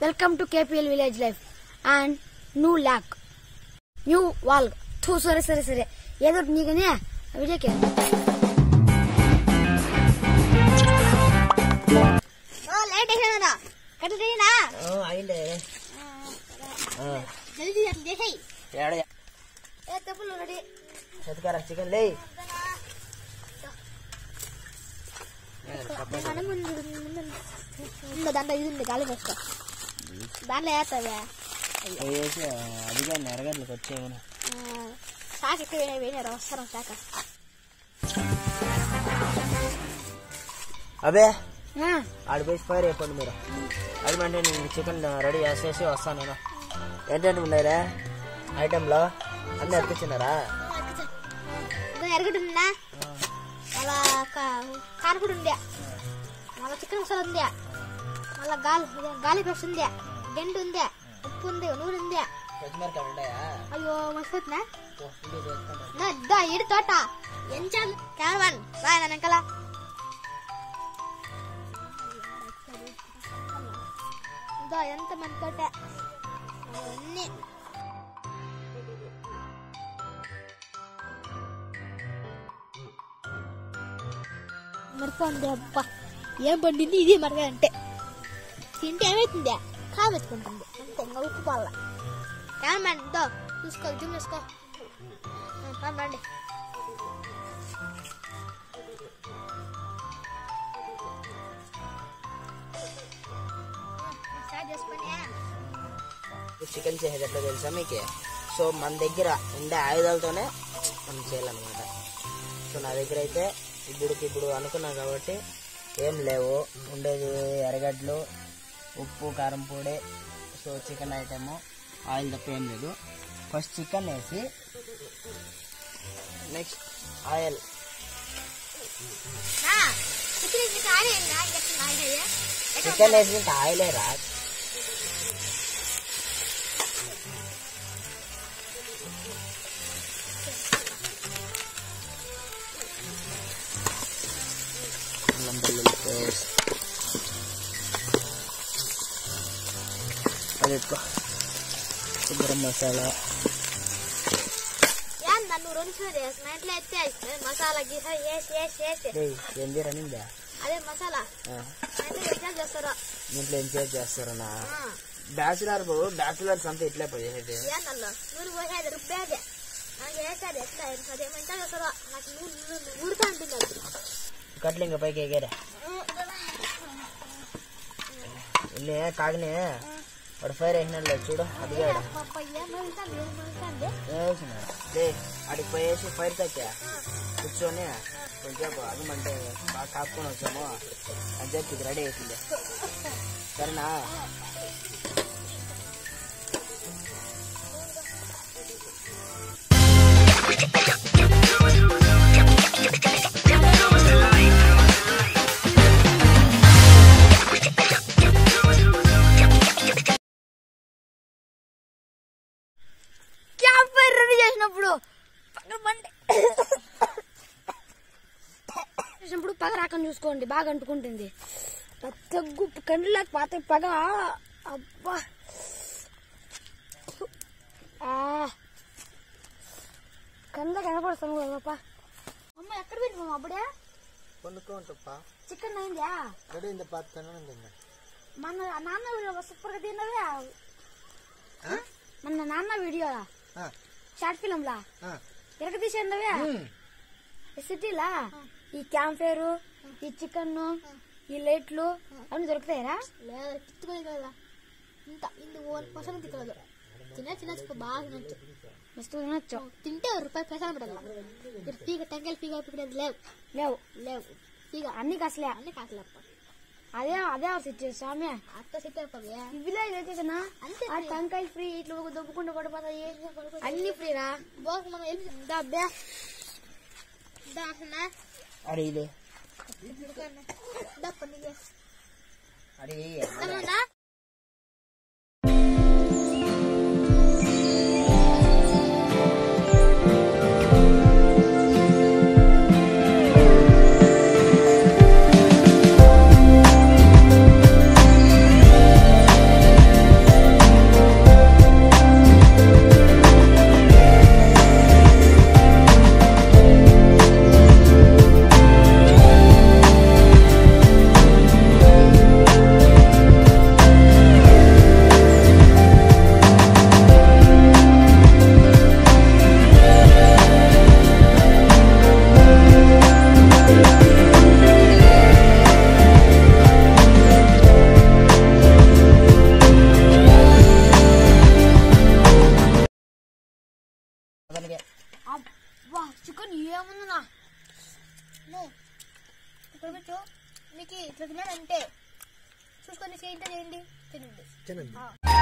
Welcome to KPL village life and new lack new wall థూ సరే సరే సరే ఏదో నీకనే విజయకే లేట్ అయినా కట్టేనా అయిందే జల్దీ అట్లా చేసేయి ఏడ ఏ తప్పులు రెడీ ఎత్తుకారా చికెన్ లే ముందు దాంట్లో ఇది ఉంది గాలి పోస్తా దాంట్లో వేస్తావే వేసి అదిగా నెరగట్లకు వచ్చేవను సాక్ ఎక్కువ వేయనారు వస్తాను సాక అబే ఆడిపోయి ఫైర్ అయిపోండి మీరు అది అంటే నేను చికెన్ రెడీ చేసేసి వస్తాను నేను ఏంటంటే ఉన్నారా ఐటెంలో అన్నీ అర్పించినారా ఎరగడు ఉందా మళ్ళా కారపొడి ఉందా మళ్ళా చికెన్ మసాలా ఉందా మళ్ళా గాలి ఇదే గాలి పేస్ట్ ఉందా గెండు ఉందా ఉప్పు ఉంది నూనె ఉందా పచ్చిమిరకాయలు ఉన్నాయా అయ్యో మర్చిపోతున్నా ఓ, ఇంటికి వేస్తాను. నా దా ఇడి తోట ఎంచాలి కెమెరామన్ రా నా వెనకాల దా ఎంత మంది తోట అవన్నీ మరపండి అబ్బా ఏం పండింది ఇది మరగా అంటే తింటే ఏమవుతుంది కామెత్తుకుంటుంది అంతే ఇంకా ఉప్పు పల్ల కెమెరామన్ దో చూసుకో జూమ్ చేసుకో రండి స్టార్ట్ చేసుకొని చికెన్ చేసేది ఎట్లా తెలుసా మీకు సో మన దగ్గర ఉండే ఆయుధాలతోనే మనం చేయాలన్నమాట సో నా దగ్గర అయితే ఇప్పుడు ఇప్పుడు అనుకున్నాం కాబట్టి ఏం లేవు ఉండేది ఎర్రగడ్డలు ఉప్పు కారం పొడి సో చికెన్ ఐటమ్ ఆయిల్ తప్ప ఏం లేదు ఫస్ట్ చికెన్ వేసి నెక్స్ట్ ఆయిల్ నా ఇప్పుడు ఇది కాడే నా ఎక్కడ నాయే చికెన్ వేసి ఆయిలే రా అల్లం వెల్లుల్లి పేస్ట్ అది ఎక్కువ గరం మసాలా యా నన్ను రెండు సార్లు చేసిన ఇంట్లో ఎత్తే ఇస్తే మసాలా గీస వేసి వేసి వేసి ఏయ్, ఏంది రనిందా అదే మసాలా ఆ, ఇంట్లో ఎట్లా చేస్తారో ఇంట్లో ఏం చేసి చేస్తారన్నా ఆ, బ్యాచులర్ బ్యాచులర్స్ అంతా ఇట్లే పోయేది యా నన్ను నూరు పోసేది రుబ్బేది నాకు వేసేది ఎట్లా అదేమో ఇంట్లో చేస్తారో నాకు నూరు నూరు ఊరుతా ఉంటుంది అది కట్లు ఇంకా పైకి ఎగారా ఇల్లే కాగనే వాడు ఫైర్ వేసినాడు చూడు అడిగాడు పాప ఏం వెళ్తాను ఏం వెళ్తాను వేసినాడు దే అడిగి పోయేసి ఫైర్ తక్కా కూర్చొని కొంచెం అది అంటే బాగా కాపుకొని వచ్చాము అని చెప్పి ఇది రెడీ అవుతుంది సరేనా క్యాంప్ ఫైర్ రెడీ చేసినప్పుడు పగ బండి చేసినప్పుడు పగ రాకని చూసుకోండి బాగా అంటుకుంటుంది తగ్గు కండ్లకు పాత పగ అబ్బా ఆ కంద కనపడుస్తాను పాప అమ్మ ఎక్కడ పెట్టినాము అప్పుడే కొనుక్కోంటప్ప చికెన్ అయిందా రెడీ అయింది పాత్ర మన నాన్న వీడియో సూపర్ గా తిన్నవే మన నాన్న వీడియో షార్ట్ ఫిలిం లా ఎరగ తీసేండవే సిటీలా ఈ క్యాంప్ ఫేర్ ఈ చికెన్ ఈ లైట్లు అన్ని దొరుకుతాయరా లేదు తిట్టుకోలేదు కదా ఇంత ఇందు ఓన్ పసంది తిక్కలేదు తినే తినచ్చు బాగా తినచ్చు మస్తు తినొచ్చు తింటే రూపాయి పైసలు పెట్టాలి ఇక్కడ పీక టెంకాయలు పీక పిక్కలేదు లేవు లేవు లేవు పీక అన్ని కసలే అన్ని కాకలేప్ప అదే అదే సిచ్యువేషన్ స్వామి అత్త సెట్ అయిపోయి ఇవిలో ఇదైతేనా అంతే ఆ టంకాయలు ఫ్రీ ఇట్లా దొబ్బుకుంటూ పడిపోతాయి అన్ని ఫ్రీరా బోస్ మనం వెళ్ళి డబ్బే దాసన అడి ఇది డప్పని అడి దమ్మన్నా ఆ అబ్బా చికెన్ ఏముందనా ఇప్పుడు మీకు మీకు ఇట్లా తినాలంటే చూసుకొని చేయండి చేయండి తినండి తినండి ఆ.